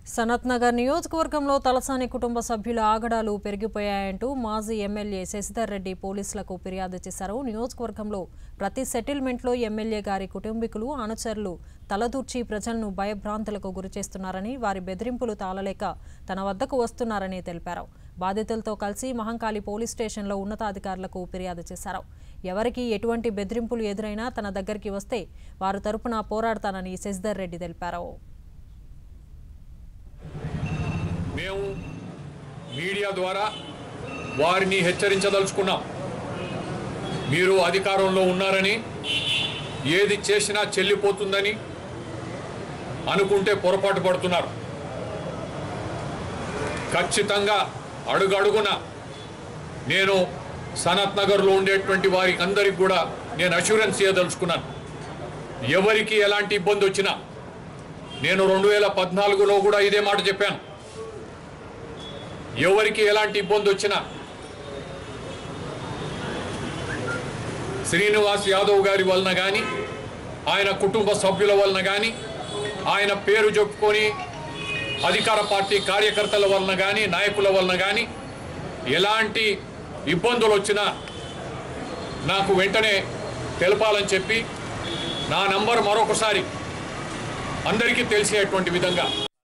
సనత్ నగర్ నియోజకవర్గంలో తలసాని కుటుంబ సభ్యుల ఆగడాలు పెరిగిపోయాయంటూ మాజీ ఎమ్మెల్యే శశిధర్ రెడ్డి పోలీసులకు ఫిర్యాదు చేశారు నియోజకవర్గంలో ప్రతి సెటిల్మెంట్లో ఎమ్మెల్యే గారి కుటుంబీకులు అనుచరులు తలదూర్చి ప్రజలను భయభ్రాంతులకు గురిచేస్తున్నారని వారి బెదిరింపులు తాళలేక తన వద్దకు వస్తున్నారని తెలిపారు బాధితులతో కలిసి మహంకాళి పోలీస్ స్టేషన్లో ఉన్నతాధికారులకు ఫిర్యాదు చేశారు ఎవరికి ఎటువంటి బెదిరింపులు ఎదురైనా తన దగ్గరికి వస్తే వారు తరపున పోరాడతానని శశిధర్ రెడ్డి తెలిపారు మేము మీడియా ద్వారా వారిని హెచ్చరించదలుచుకున్నాం మీరు అధికారంలో ఉన్నారని ఏది చేసినా చెల్లిపోతుందని అనుకుంటే పొరపాటు పడుతున్నారు ఖచ్చితంగా అడుగడుగున నేను సనత్ నగర్లో ఉండేటువంటి వారికి అందరికి కూడా నేను అష్యూరెన్స్ చేయదలుచుకున్నాను ఎవరికి ఎలాంటి ఇబ్బంది వచ్చినా నేను రెండు వేల పద్నాలుగులో కూడా ఇదే మాట చెప్పాను ఎవరికి ఎలాంటి ఇబ్బంది వచ్చినా శ్రీనివాస్ యాదవ్ గారి వలన కానీ ఆయన కుటుంబ సభ్యుల వలన కానీ ఆయన పేరు చెప్పుకొని అధికార పార్టీ కార్యకర్తల వలన కానీ నాయకుల వలన కానీ ఎలాంటి ఇబ్బందులు వచ్చినా నాకు వెంటనే తెలపాలని చెప్పి నా నంబర్ మరొకసారి అందరికీ తెలిసేటువంటి విధంగా